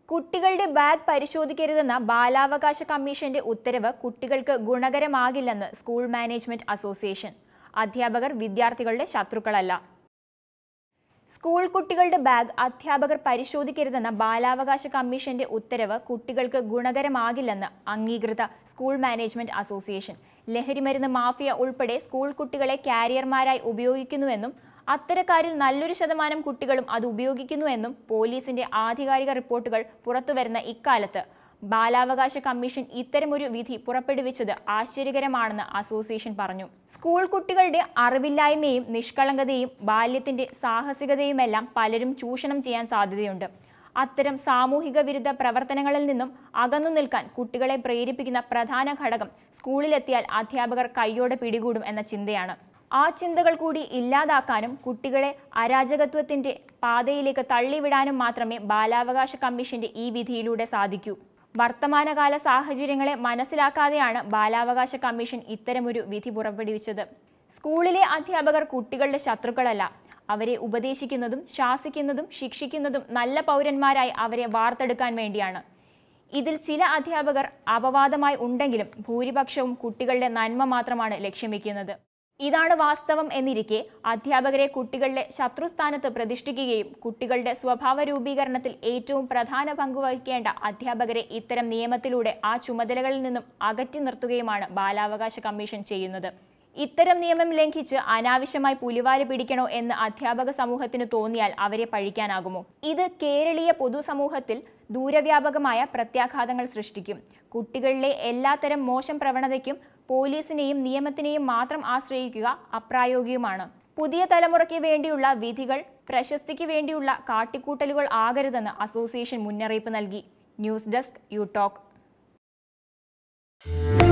കുട്ടികളുടെ ബാഗ് പരിശോധിക്കരുതെന്ന ബാലാവകാശ കമ്മീഷന്റെ ഉത്തരവ് കുട്ടികൾക്ക് ഗുണകരമാകില്ലെന്ന് സ്കൂൾ മാനേജ്മെന്റ് അസോസിയേഷൻ അധ്യാപകർ വിദ്യാർത്ഥികളുടെ ശത്രുക്കളല്ല സ്കൂൾ കുട്ടികളുടെ ബാഗ് അധ്യാപകർ പരിശോധിക്കരുതെന്ന ബാലാവകാശ കമ്മീഷന്റെ ഉത്തരവ് കുട്ടികൾക്ക് ഗുണകരമാകില്ലെന്ന് അംഗീകൃത സ്കൂൾ മാനേജ്മെന്റ് അസോസിയേഷൻ ലഹരിമരുന്ന് മാഫിയ ഉൾപ്പെടെ സ്കൂൾ കുട്ടികളെ കാരിയർമാരായി ഉപയോഗിക്കുന്നുവെന്നും അത്തരക്കാരിൽ നല്ലൊരു ശതമാനം കുട്ടികളും അത് ഉപയോഗിക്കുന്നുവെന്നും പോലീസിന്റെ ആധികാരിക റിപ്പോർട്ടുകൾ പുറത്തുവരുന്ന ഇക്കാലത്ത് ബാലാവകാശ കമ്മീഷൻ ഇത്തരമൊരു വിധി പുറപ്പെടുവിച്ചത് ആശ്ചര്യകരമാണെന്ന് അസോസിയേഷൻ പറഞ്ഞു സ്കൂൾ കുട്ടികളുടെ അറിവില്ലായ്മയും നിഷ്കളങ്കതയും ബാല്യത്തിന്റെ സാഹസികതയുമെല്ലാം പലരും ചൂഷണം ചെയ്യാൻ സാധ്യതയുണ്ട് അത്തരം സാമൂഹിക വിരുദ്ധ പ്രവർത്തനങ്ങളിൽ നിന്നും അകന്നു നിൽക്കാൻ കുട്ടികളെ പ്രേരിപ്പിക്കുന്ന പ്രധാന ഘടകം സ്കൂളിലെത്തിയാൽ അധ്യാപകർ കൈയോടെ പിടികൂടും എന്ന ചിന്തയാണ് ആ ചിന്തകൾ കൂടി ഇല്ലാതാക്കാനും കുട്ടികളെ അരാജകത്വത്തിന്റെ പാതയിലേക്ക് തള്ളിവിടാനും മാത്രമേ ബാലാവകാശ കമ്മീഷന്റെ ഈ വിധിയിലൂടെ സാധിക്കൂ വർത്തമാനകാല സാഹചര്യങ്ങളെ മനസ്സിലാക്കാതെയാണ് ബാലാവകാശ കമ്മീഷൻ ഇത്തരമൊരു വിധി പുറപ്പെടുവിച്ചത് സ്കൂളിലെ അധ്യാപകർ കുട്ടികളുടെ ശത്രുക്കളല്ല അവരെ ഉപദേശിക്കുന്നതും ശാസിക്കുന്നതും ശിക്ഷിക്കുന്നതും നല്ല പൗരന്മാരായി അവരെ വാർത്തെടുക്കാൻ വേണ്ടിയാണ് ഇതിൽ ചില അധ്യാപകർ അപവാദമായി ഉണ്ടെങ്കിലും ഭൂരിപക്ഷവും കുട്ടികളുടെ നന്മ മാത്രമാണ് ലക്ഷ്യം വെക്കുന്നത് ഇതാണ് വാസ്തവം എന്നിരിക്കെ അധ്യാപകരെ കുട്ടികളുടെ ശത്രുസ്ഥാനത്ത് പ്രതിഷ്ഠിക്കുകയും കുട്ടികളുടെ സ്വഭാവ രൂപീകരണത്തിൽ ഏറ്റവും പ്രധാന പങ്ക് വഹിക്കേണ്ട അധ്യാപകരെ ഇത്തരം നിയമത്തിലൂടെ ആ ചുമതലകളിൽ നിന്നും അകറ്റി നിർത്തുകയുമാണ് ബാലാവകാശ കമ്മീഷൻ ചെയ്യുന്നത് ഇത്തരം നിയമം ലംഘിച്ച് അനാവശ്യമായി പുലിവാല് പിടിക്കണോ എന്ന് അധ്യാപക സമൂഹത്തിന് തോന്നിയാൽ അവരെ പഴിക്കാനാകുമോ ഇത് കേരളീയ പൊതുസമൂഹത്തിൽ ദൂരവ്യാപകമായ പ്രത്യാഘാതങ്ങൾ സൃഷ്ടിക്കും കുട്ടികളിലെ എല്ലാത്തരം മോശം പ്രവണതയ്ക്കും പോലീസിനെയും നിയമത്തിനെയും മാത്രം ആശ്രയിക്കുക അപ്രായോഗികമാണ് പുതിയ തലമുറയ്ക്ക് വേണ്ടിയുള്ള വിധികൾ പ്രശസ്തിക്ക് വേണ്ടിയുള്ള കാട്ടിക്കൂട്ടലുകൾ ആകരുതെന്ന് അസോസിയേഷൻ മുന്നറിയിപ്പ് നൽകി ന്യൂസ് ഡെസ്ക് യു ടോക്ക്